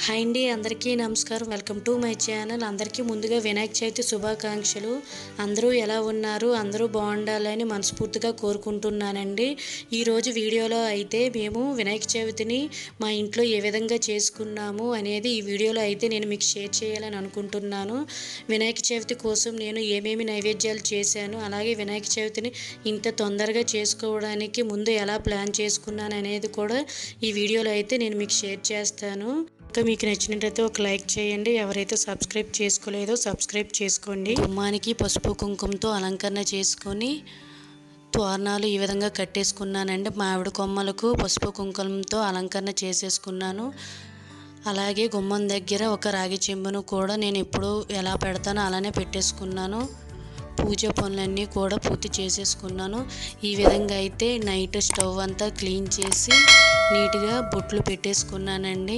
hi అండి అందరికీ నమస్కారం వెల్కమ్ టు మై ఛానల్ అందరికీ ముందుగా వినాయక చవితి శుభాకాంక్షలు అందరూ ఎలా ఉన్నారు అందరూ బాగుండాలని మనస్ఫూర్తిగా కోరుకుంటున్నానండి ఈరోజు వీడియోలో అయితే మేము వినాయక చవితిని మా ఇంట్లో ఏ విధంగా చేసుకున్నాము అనేది ఈ వీడియోలో అయితే నేను మీకు షేర్ చేయాలని అనుకుంటున్నాను వినాయక చవితి కోసం నేను ఏమేమి నైవేద్యాలు చేశాను అలాగే వినాయక చవితిని ఇంత తొందరగా చేసుకోవడానికి ముందు ఎలా ప్లాన్ చేసుకున్నాను అనేది కూడా ఈ వీడియోలో అయితే నేను మీకు షేర్ చేస్తాను ఇంకా మీకు నచ్చినట్లయితే ఒక లైక్ చేయండి ఎవరైతే సబ్స్క్రైబ్ చేసుకోలేదో సబ్స్క్రైబ్ చేసుకోండి గుమ్మానికి పసుపు కుంకుమతో అలంకరణ చేసుకొని తోరణాలు ఈ విధంగా కట్టేసుకున్నానండి మామిడి కొమ్మలకు పసుపు కుంకుమతో అలంకరణ చేసేసుకున్నాను అలాగే గుమ్మం దగ్గర ఒక రాగి చెంబును కూడా నేను ఎప్పుడు ఎలా పెడతానో అలానే పెట్టేసుకున్నాను పూజ పనులన్నీ కూడా పూర్తి చేసేసుకున్నాను ఈ విధంగా అయితే నైట్ స్టవ్ అంతా క్లీన్ చేసి నీట్గా బొట్లు పెట్టేసుకున్నానండి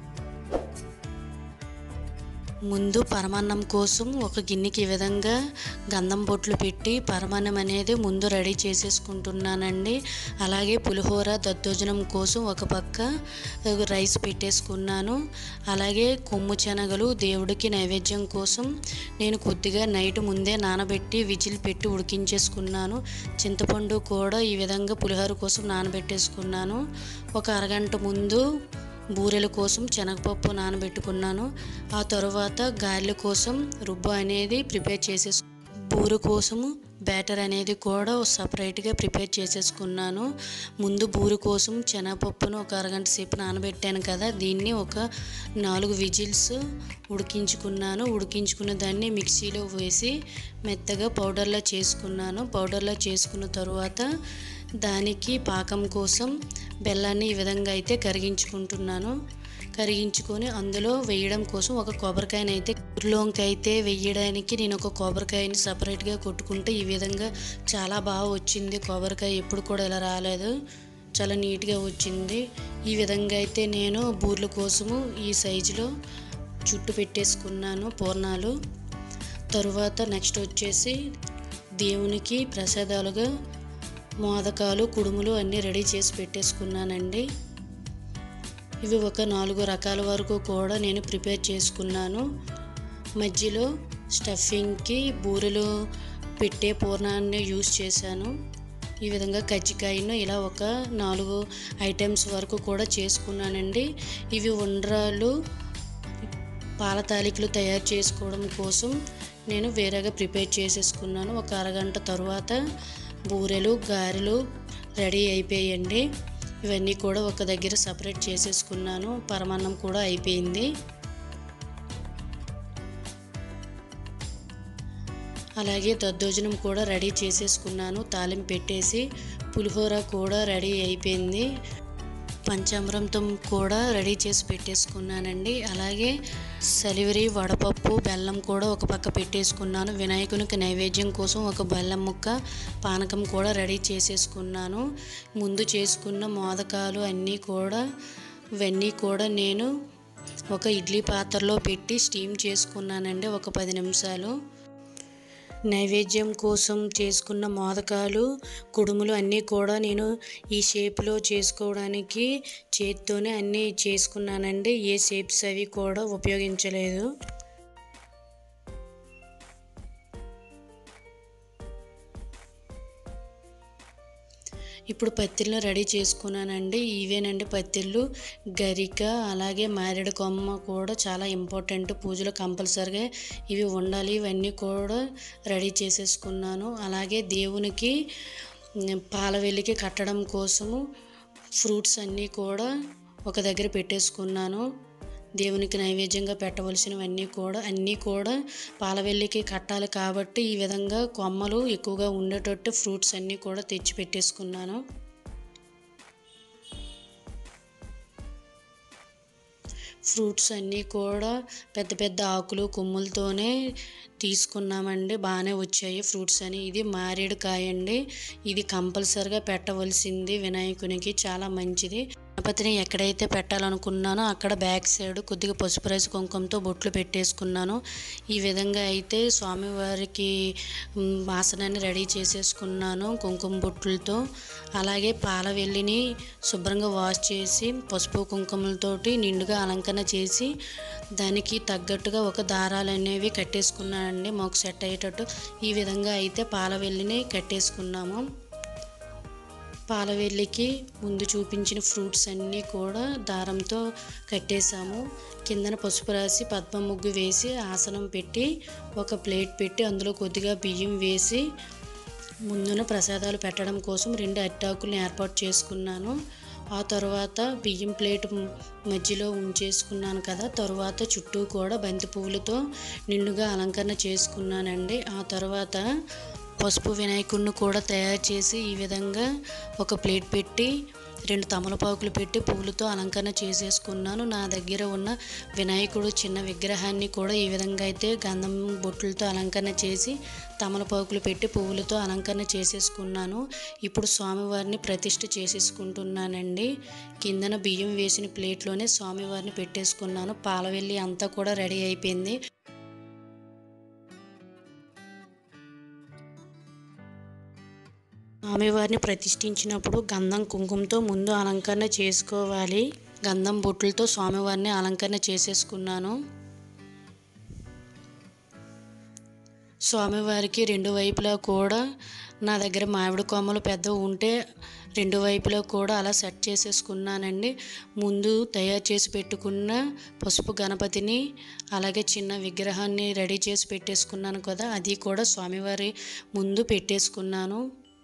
ముందు పరమాన్నం కోసం ఒక గిన్నెకి ఈ విధంగా గంధం బొట్లు పెట్టి పరమాన్నం అనేది ముందు రెడీ చేసేసుకుంటున్నానండి అలాగే పులిహోర దద్దోజనం కోసం ఒక పక్క రైస్ పెట్టేసుకున్నాను అలాగే కొమ్ము శనగలు దేవుడికి నైవేద్యం కోసం నేను కొద్దిగా నైట్ ముందే నానబెట్టి విజిల్ పెట్టి ఉడికించేసుకున్నాను చింతపండు కూడా ఈ విధంగా పులిహోర కోసం నానబెట్టేసుకున్నాను ఒక అరగంట ముందు బూరెల కోసం శనగపప్పు నానబెట్టుకున్నాను ఆ తర్వాత గారెల కోసం రుబ్బు అనేది ప్రిపేర్ చేసేసు బూరె కోసము బ్యాటర్ అనేది కూడా సపరేట్గా ప్రిపేర్ చేసేసుకున్నాను ముందు బూరె కోసం శనగపప్పును ఒక అరగంట సేపు నానబెట్టాను కదా దీన్ని ఒక నాలుగు విజిల్స్ ఉడికించుకున్నాను ఉడికించుకున్న దాన్ని మిక్సీలో వేసి మెత్తగా పౌడర్లా చేసుకున్నాను పౌడర్లా చేసుకున్న తరువాత దానికి పాకం కోసం బెల్లాన్ని ఈ విధంగా అయితే కరిగించుకుంటున్నాను కరిగించుకొని అందులో వేయడం కోసం ఒక కొబ్బరికాయని అయితే ఊరిలోకి అయితే వేయడానికి నేను ఒక కొబ్బరికాయని సపరేట్గా కొట్టుకుంటే ఈ విధంగా చాలా బాగా వచ్చింది కొబ్బరికాయ ఎప్పుడు కూడా ఇలా రాలేదు చాలా నీట్గా వచ్చింది ఈ విధంగా అయితే నేను బూర్ల కోసము ఈ సైజులో చుట్టు పెట్టేసుకున్నాను పూర్ణాలు తరువాత నెక్స్ట్ వచ్చేసి దేవునికి ప్రసాదాలుగా మోదకాలు కుడుములు అన్నీ రెడీ చేసి పెట్టేసుకున్నానండి ఇవి ఒక నాలుగు రకాల వరకు కూడా నేను ప్రిపేర్ చేసుకున్నాను మధ్యలో స్టఫింగ్కి బూరెలు పెట్టే పూర్ణాన్ని యూస్ చేశాను ఈ విధంగా కజ్జికాయను ఇలా ఒక నాలుగు ఐటమ్స్ వరకు కూడా చేసుకున్నానండి ఇవి ఉండ్రాలు పాల తాలికలు తయారు చేసుకోవడం కోసం నేను వేరేగా ప్రిపేర్ చేసేసుకున్నాను ఒక అరగంట తర్వాత బూరెలు గారెలు రెడీ అయిపోయాయండి ఇవన్నీ కూడా ఒక దగ్గర సపరేట్ చేసేసుకున్నాను పరమాన్నం కూడా అయిపోయింది అలాగే దద్దోజనం కూడా రెడీ చేసేసుకున్నాను తాలింపు పెట్టేసి పులిహోర కూడా రెడీ అయిపోయింది పంచామృతం కూడా రెడీ చేసి పెట్టేసుకున్నానండి అలాగే సలివిరి వడపప్పు బెల్లం కూడా ఒక పక్క పెట్టేసుకున్నాను వినాయకునికి నైవేద్యం కోసం ఒక బెల్లం ముక్క పానకం కూడా రెడీ చేసేసుకున్నాను ముందు చేసుకున్న మోదకాలు అన్నీ కూడా ఇవన్నీ కూడా నేను ఒక ఇడ్లీ పాత్రలో పెట్టి స్టీమ్ చేసుకున్నానండి ఒక పది నిమిషాలు నైవేద్యం కోసం చేసుకున్న మోదకాలు కుడుములు అన్నీ కూడా నేను ఈ షేప్లో చేసుకోవడానికి చేతితోనే అన్నీ చేసుకున్నానండి ఏ షేప్స్ అవి కూడా ఉపయోగించలేదు ఇప్పుడు పత్తిళ్ళు రెడీ చేసుకున్నానండి ఇవేనండి పత్తిళ్ళు గరిక అలాగే మారేడు కొమ్మ కూడా చాలా ఇంపార్టెంట్ పూజలో కంపల్సరిగా ఇవి ఉండాలి ఇవన్నీ కూడా రెడీ చేసేసుకున్నాను అలాగే దేవునికి పాల వెల్లికి కట్టడం కోసము ఫ్రూట్స్ అన్నీ కూడా ఒక దగ్గర పెట్టేసుకున్నాను దేవునికి నైవేద్యంగా పెట్టవలసినవన్నీ కూడా అన్నీ కూడా పాలవెల్లికి కట్టాలి కాబట్టి ఈ విధంగా కొమ్మలు ఎక్కువగా ఉండేటట్టు ఫ్రూట్స్ అన్నీ కూడా తెచ్చి పెట్టేసుకున్నాను ఫ్రూట్స్ అన్నీ కూడా పెద్ద పెద్ద ఆకులు కొమ్ములతోనే తీసుకున్నామండి బాగానే వచ్చాయి ఫ్రూట్స్ అని ఇది మారేడు కాయ అండి ఇది కంపల్సరిగా పెట్టవలసింది వినాయకునికి చాలా మంచిది గణపతిని ఎక్కడైతే పెట్టాలనుకున్నానో అక్కడ బ్యాక్ సైడ్ కొద్దిగా పసుపు రైస్ కుంకుమతో బొట్లు పెట్టేసుకున్నాను ఈ విధంగా అయితే స్వామివారికి మ్, ఆసనాన్ని రెడీ చేసేసుకున్నాను కుంకుమ బొట్లతో అలాగే పాల వెల్లిని శుభ్రంగా వాష్ చేసి పసుపు కుంకుమలతోటి నిండుగా అలంకరణ చేసి దానికి తగ్గట్టుగా ఒక దారాలు అనేవి కట్టేసుకున్నానండి మాకు సెట్ అయ్యేటట్టు ఈ విధంగా అయితే పాల వెల్లిని కట్టేసుకున్నాము పాలవెల్లికి ముందు చూపించిన ఫ్రూట్స్ అన్నీ కూడా దారంతో కట్టేసాము కిందన పసుపు రాసి పద్మ ముగ్గు వేసి ఆసనం పెట్టి ఒక ప్లేట్ పెట్టి అందులో కొద్దిగా బియ్యం వేసి ముందున ప్రసాదాలు పెట్టడం కోసం రెండు అట్టాకుల్ని ఏర్పాటు చేసుకున్నాను ఆ తర్వాత బియ్యం ప్లేట్ మధ్యలో ఉంచేసుకున్నాను కదా తర్వాత చుట్టూ కూడా బంతి పువ్వులతో నిండుగా అలంకరణ చేసుకున్నానండి ఆ తర్వాత పసుపు వినాయకుడిని కూడా తయారు చేసి ఈ విధంగా ఒక ప్లేట్ పెట్టి రెండు తమలపాకులు పెట్టి పువ్వులతో అలంకరణ చేసేసుకున్నాను నా దగ్గర ఉన్న వినాయకుడు చిన్న విగ్రహాన్ని కూడా ఈ విధంగా అయితే గంధం బొట్టులతో అలంకరణ చేసి తమలపాకులు పెట్టి పువ్వులతో అలంకరణ చేసేసుకున్నాను ఇప్పుడు స్వామివారిని ప్రతిష్ఠ చేసేసుకుంటున్నానండి కిందన బియ్యం వేసిన ప్లేట్లోనే స్వామివారిని పెట్టేసుకున్నాను పాలవెల్లి అంతా కూడా రెడీ అయిపోయింది స్వామివారిని ప్రతిష్ఠించినప్పుడు గంధం కుంకుమతో ముందు అలంకరణ చేసుకోవాలి గంధం బొట్టులతో స్వామివారిని అలంకరణ చేసేసుకున్నాను స్వామివారికి రెండు వైపులా కూడా నా దగ్గర మామిడి కొమ్మలు పెద్ద ఉంటే రెండు వైపులా కూడా అలా సెట్ చేసేసుకున్నానండి ముందు తయారు చేసి పెట్టుకున్న పసుపు గణపతిని అలాగే చిన్న విగ్రహాన్ని రెడీ చేసి పెట్టేసుకున్నాను కదా అది కూడా స్వామివారి ముందు పెట్టేసుకున్నాను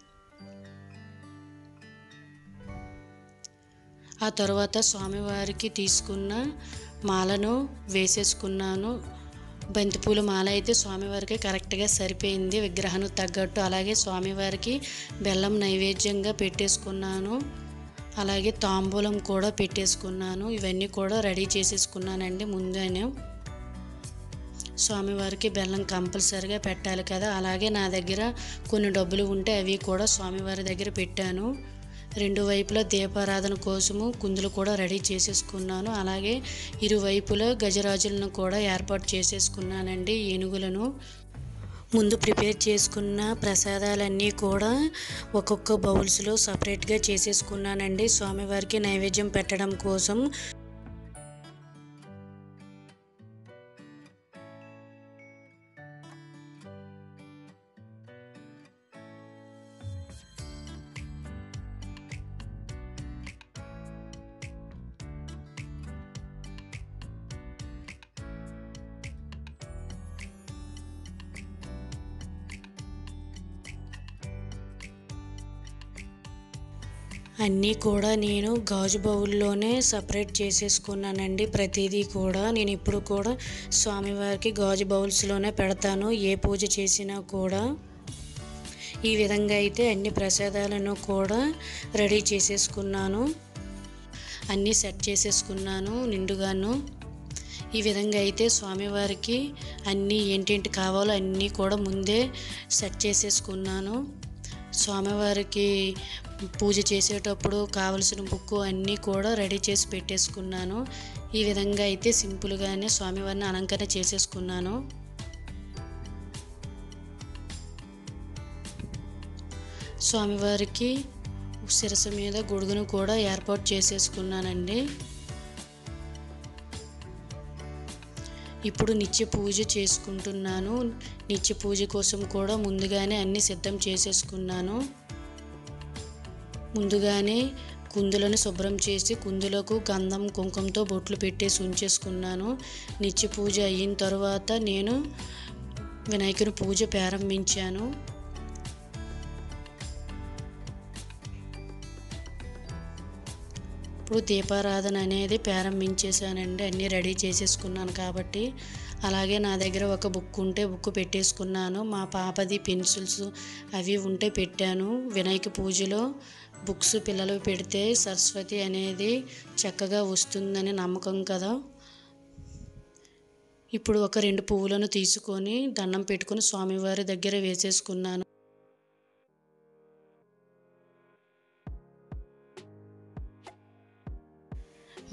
ఆ తర్వాత స్వామివారికి తీసుకున్న మాలను వేసేసుకున్నాను బంతిపూల మాల అయితే స్వామివారికి కరెక్ట్గా సరిపోయింది విగ్రహానికి తగ్గట్టు అలాగే స్వామివారికి బెల్లం నైవేద్యంగా పెట్టేసుకున్నాను అలాగే తాంబూలం కూడా పెట్టేసుకున్నాను ఇవన్నీ కూడా రెడీ చేసేసుకున్నానండి ముందేనే స్వామివారికి బెల్లం కంపల్సరిగా పెట్టాలి కదా అలాగే నా దగ్గర కొన్ని డబ్బులు ఉంటే అవి కూడా స్వామివారి దగ్గర పెట్టాను రెండు వైపులా దీపారాధన కోసము కుందులు కూడా రెడీ చేసేసుకున్నాను అలాగే ఇరువైపులా గజరాజులను కూడా ఏర్పాటు చేసేసుకున్నానండి ఏనుగులను ముందు ప్రిపేర్ చేసుకున్న ప్రసాదాలన్నీ కూడా ఒక్కొక్క బౌల్స్లో సపరేట్గా చేసేసుకున్నానండి స్వామివారికి నైవేద్యం పెట్టడం కోసం అన్నీ కూడా నేను గాజు బౌల్లోనే సపరేట్ చేసేసుకున్నానండి ప్రతిదీ కూడా నేను ఇప్పుడు కూడా స్వామివారికి గాజు బౌల్స్లోనే పెడతాను ఏ పూజ చేసినా కూడా ఈ విధంగా అయితే అన్ని ప్రసాదాలను కూడా రెడీ చేసేసుకున్నాను అన్నీ సెట్ చేసేసుకున్నాను నిండుగాను ఈ విధంగా అయితే స్వామివారికి అన్నీ ఏంటేంటి కావాలో అన్నీ కూడా ముందే సెట్ చేసేసుకున్నాను స్వామివారికి పూజ చేసేటప్పుడు కావలసిన బుక్కు అన్నీ కూడా రెడీ చేసి పెట్టేసుకున్నాను ఈ విధంగా అయితే సింపుల్గానే స్వామివారిని అలంకరణ చేసేసుకున్నాను స్వామివారికి శిరస్సు మీద గొడుగును కూడా ఏర్పాటు చేసేసుకున్నానండి ఇప్పుడు నిత్య పూజ చేసుకుంటున్నాను నిత్య పూజ కోసం కూడా ముందుగానే అన్ని సిద్ధం చేసేసుకున్నాను ముందుగానే కుందులను శుభ్రం చేసి కుందులకు గంధం కుంకుమతో బొట్లు పెట్టేసి ఉంచేసుకున్నాను నిత్య పూజ అయిన తర్వాత నేను వినాయకుని పూజ ప్రారంభించాను ఇప్పుడు దీపారాధన అనేది ప్రారంభించేసానండి అన్నీ రెడీ చేసేసుకున్నాను కాబట్టి అలాగే నా దగ్గర ఒక బుక్ ఉంటే బుక్ పెట్టేసుకున్నాను మా పాపది పెన్సిల్స్ అవి ఉంటే పెట్టాను వినాయక పూజలో బుక్స్ పిల్లలు పెడితే సరస్వతి అనేది చక్కగా వస్తుందని నమ్మకం కదా ఇప్పుడు ఒక రెండు పువ్వులను తీసుకొని దండం పెట్టుకొని స్వామివారి దగ్గర వేసేసుకున్నాను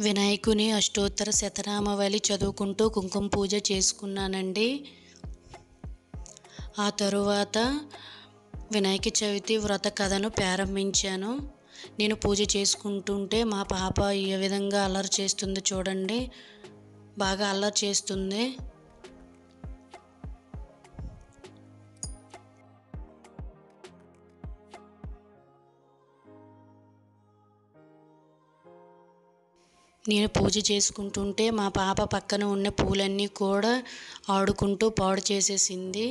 వినాయకుని అష్టోత్తర శతనామవళి చదువుకుంటూ కుంకుమ పూజ చేసుకున్నానండి ఆ తరువాత వినాయక చవితి వ్రత కథను ప్రారంభించాను నేను పూజ చేసుకుంటుంటే మా పాప ఏ విధంగా అల్లరి చేస్తుందో చూడండి బాగా అల్లరి చేస్తుంది నేను పూజ చేసుకుంటుంటే మా పాప పక్కన ఉన్న పూలన్నీ కూడా ఆడుకుంటూ పాడు చేసేసింది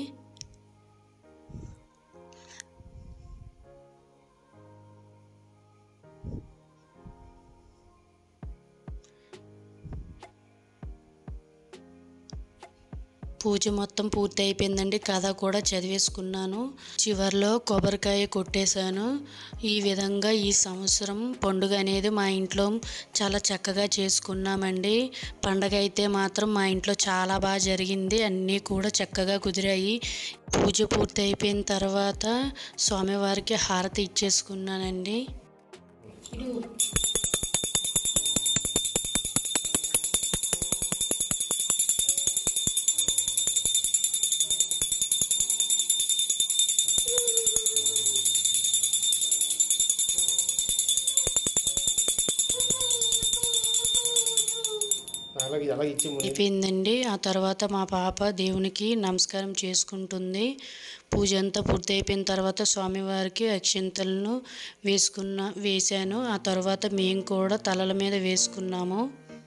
పూజ మొత్తం పూర్తి అయిపోయిందండి కథ కూడా చదివేసుకున్నాను చివరిలో కొబ్బరికాయ కొట్టేశాను ఈ విధంగా ఈ సంవత్సరం పండుగ అనేది మా ఇంట్లో చాలా చక్కగా చేసుకున్నామండి పండగ అయితే మాత్రం మా ఇంట్లో చాలా బాగా జరిగింది అన్నీ కూడా చక్కగా కుదిరాయి పూజ పూర్తి అయిపోయిన తర్వాత స్వామివారికి హారతి ఇచ్చేసుకున్నానండి అలాగే అలాగే ఇచ్చి ముందు అయిపోయిందండి ఆ తర్వాత మా పాప దేవునికి నమస్కారం చేసుకుంటుంది పూజ అంతా పూర్తి అయిపోయిన తర్వాత స్వామివారికి అక్షింతలను వేసుకున్న వేశాను ఆ తర్వాత మేము కూడా తలల మీద వేసుకున్నాము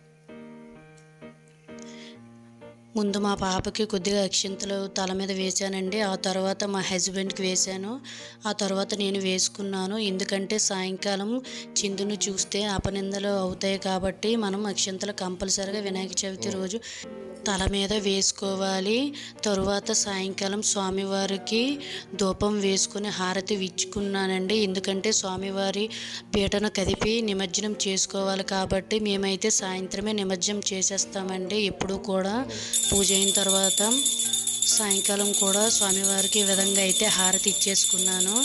ముందు మా పాపకి కొద్దిగా అక్షింతలు తల మీద వేశానండి ఆ తర్వాత మా హస్బెండ్కి వేశాను ఆ తర్వాత నేను వేసుకున్నాను ఎందుకంటే సాయంకాలం చిందును చూస్తే అపనిందలు అవుతాయి కాబట్టి మనం అక్షింతలు కంపల్సరిగా వినాయక చవితి రోజు తల మీద వేసుకోవాలి తరువాత సాయంకాలం స్వామివారికి ధూపం వేసుకుని హారతి ఇచ్చుకున్నానండి ఎందుకంటే స్వామివారి పీటను కదిపి నిమజ్జనం చేసుకోవాలి కాబట్టి మేమైతే సాయంత్రమే నిమజ్జనం చేసేస్తామండి ఎప్పుడు కూడా పూజ అయిన తర్వాత సాయంకాలం కూడా స్వామివారికి ఈ విధంగా అయితే హారతి ఇచ్చేసుకున్నాను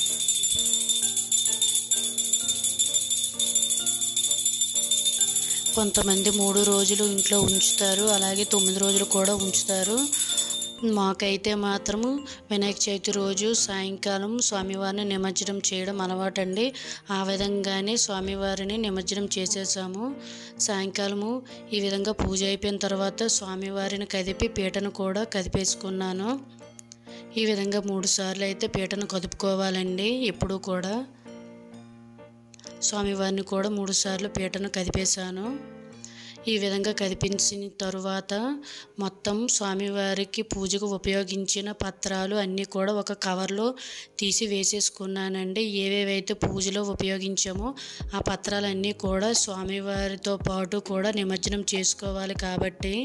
కొంతమంది మూడు రోజులు ఇంట్లో ఉంచుతారు అలాగే తొమ్మిది రోజులు కూడా ఉంచుతారు మాకైతే మాత్రము వినాయక చవితి రోజు సాయంకాలం స్వామివారిని నిమజ్జనం చేయడం అలవాటండి ఆ విధంగానే స్వామివారిని నిమజ్జనం చేసేసాము సాయంకాలము ఈ విధంగా పూజ అయిపోయిన తర్వాత స్వామివారిని కదిపి పీటను కూడా కదిపేసుకున్నాను ఈ విధంగా మూడు సార్లు అయితే పీటను కదుపుకోవాలండి ఎప్పుడు కూడా స్వామివారిని కూడా మూడుసార్లు పీటను కదిపేశాను ఈ విధంగా కదిపించిన తరువాత మొత్తం స్వామివారికి పూజకు ఉపయోగించిన పత్రాలు అన్నీ కూడా ఒక కవర్లో తీసి వేసేసుకున్నానండి ఏవేవైతే పూజలో ఉపయోగించామో ఆ పత్రాలన్నీ కూడా స్వామివారితో పాటు కూడా నిమజ్జనం చేసుకోవాలి కాబట్టి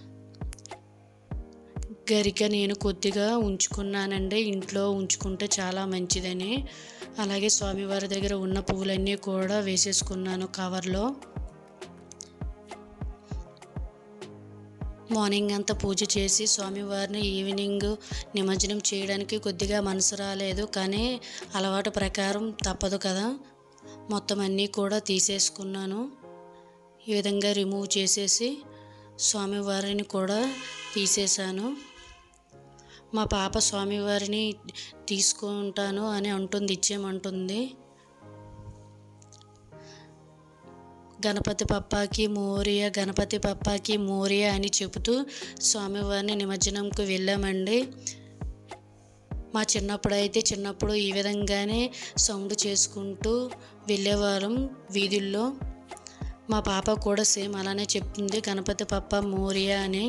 గరిక నేను కొద్దిగా ఉంచుకున్నానండి ఇంట్లో ఉంచుకుంటే చాలా మంచిదని అలాగే స్వామివారి దగ్గర ఉన్న పువ్వులన్నీ కూడా వేసేసుకున్నాను కవర్లో మార్నింగ్ అంతా పూజ చేసి స్వామివారిని ఈవినింగ్ నిమజ్జనం చేయడానికి కొద్దిగా మనసు రాలేదు కానీ అలవాటు ప్రకారం తప్పదు కదా మొత్తం అన్నీ కూడా తీసేసుకున్నాను ఈ విధంగా రిమూవ్ చేసేసి స్వామివారిని కూడా తీసేశాను మా పాప స్వామివారిని తీసుకుంటాను అని అంటుంది ఇచ్చేయమంటుంది గణపతి పప్పాకి మోరియా గణపతి పప్పాకి మోరియా అని చెబుతూ స్వామివారిని నిమజ్జనంకు వెళ్ళామండి మా చిన్నప్పుడు అయితే చిన్నప్పుడు ఈ విధంగానే సౌండ్ చేసుకుంటూ వెళ్ళేవాళ్ళం వీధుల్లో మా పాప కూడా సేమ్ అలానే చెప్తుంది గణపతి పప్ప మోరియా అని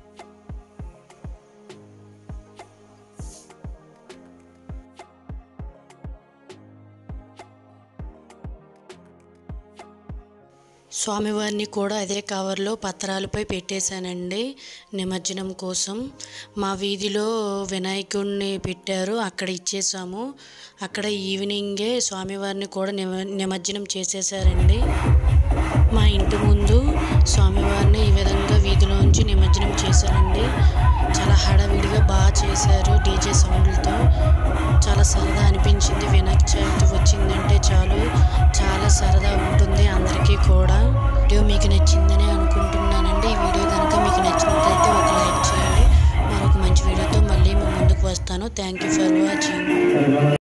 స్వామివారిని కూడా అదే కవర్లో పత్రాలపై పెట్టేశానండి నిమజ్జనం కోసం మా వీధిలో వినాయకుడిని పెట్టారు అక్కడ ఇచ్చేసాము అక్కడ ఈవినింగే స్వామివారిని కూడా నిమ నిమజ్జనం చేసేసారండి మా ఇంటి ముందు స్వామివారిని ఈ విధంగా వీధిలోంచి నిమజ్జనం చేశారండి చాలా హడావిడిగా బాగా చేశారు డీజే సౌండ్లతో చాలా సరదా అనిపించింది వినాయక చవితి వచ్చిందంటే చాలు చాలా సరదా ఉంటుంది అందరికీ కూడా వీడియో మీకు నచ్చిందని అనుకుంటున్నానండి ఈ వీడియో కనుక మీకు నచ్చినట్లయితే ఒక లైక్ చేయండి మరొక మంచి వీడియోతో మళ్ళీ మీ ముందుకు వస్తాను థ్యాంక్ యూ ఫర్ వాచింగ్